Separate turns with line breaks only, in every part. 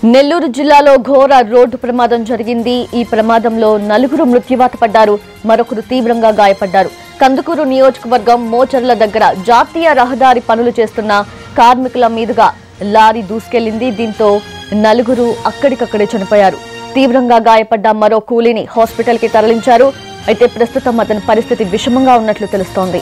నెల్లూరు జిల్లాలో ఘోర రోడ్డు ప్రమాదం జరిగింది ఈ ప్రమాదంలో నలుగురు మృత్యువాత పడ్డారు మరొకరు తీవ్రంగా గాయపడ్డారు కందుకూరు నియోజకవర్గం మోచర్ల దగ్గర జాతీయ రహదారి పనులు చేస్తున్న కార్మికుల మీదుగా లారీ దూసుకెళ్లింది దీంతో నలుగురు అక్కడికక్కడే చనిపోయారు తీవ్రంగా గాయపడ్డ మరో కూలీని హాస్పిటల్కి తరలించారు అయితే ప్రస్తుతం అతని పరిస్థితి విషమంగా ఉన్నట్లు తెలుస్తోంది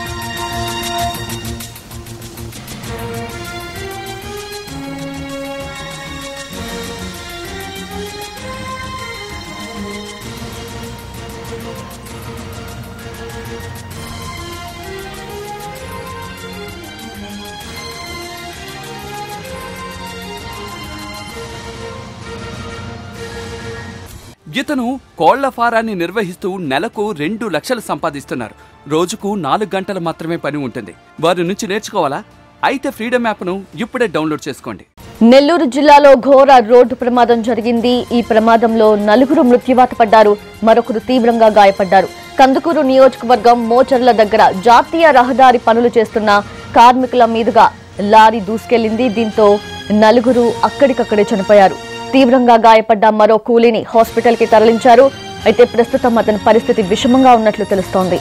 ఇతను కోళ్ల ఫారాన్ని నిర్వహిస్తూ నెలకు రెండు లక్షలు సంపాదిస్తున్నారు రోజుకు నాలుగు గంటలు మాత్రమే పని ఉంటుంది వారి నుంచి నేర్చుకోవాలా అయితే ఫ్రీడమ్ యాప్ను ఇప్పుడే డౌన్లోడ్ చేసుకోండి
నెల్లూరు జిల్లాలో ఘోర రోడ్డు ప్రమాదం జరిగింది ఈ ప్రమాదంలో నలుగురు మృత్యువాత పడ్డారు మరొకరు తీవ్రంగా గాయపడ్డారు కందుకూరు నియోజకవర్గం మోచర్ల దగ్గర జాతీయ రహదారి పనులు చేస్తున్న కార్మికుల మీదుగా లారీ దూసుకెళ్లింది దీంతో నలుగురు అక్కడికక్కడే చనిపోయారు తీవ్రంగా గాయపడ్డ మరో కూలీని హాస్పిటల్కి తరలించారు అయితే ప్రస్తుతం అతని పరిస్థితి విషమంగా ఉన్నట్లు తెలుస్తోంది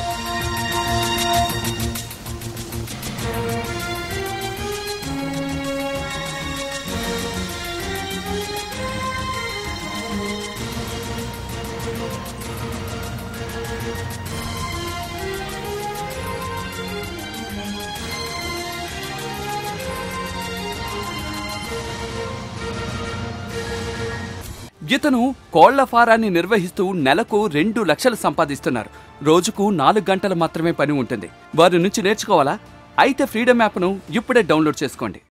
ఇతను కోళ్ల ఫారాన్ని నిర్వహిస్తూ నెలకు రెండు లక్షలు సంపాదిస్తున్నారు రోజుకు నాలుగు గంటలు మాత్రమే పని ఉంటుంది వారి నుంచి నేర్చుకోవాలా అయితే ఫ్రీడమ్ యాప్ను ఇప్పుడే డౌన్లోడ్ చేసుకోండి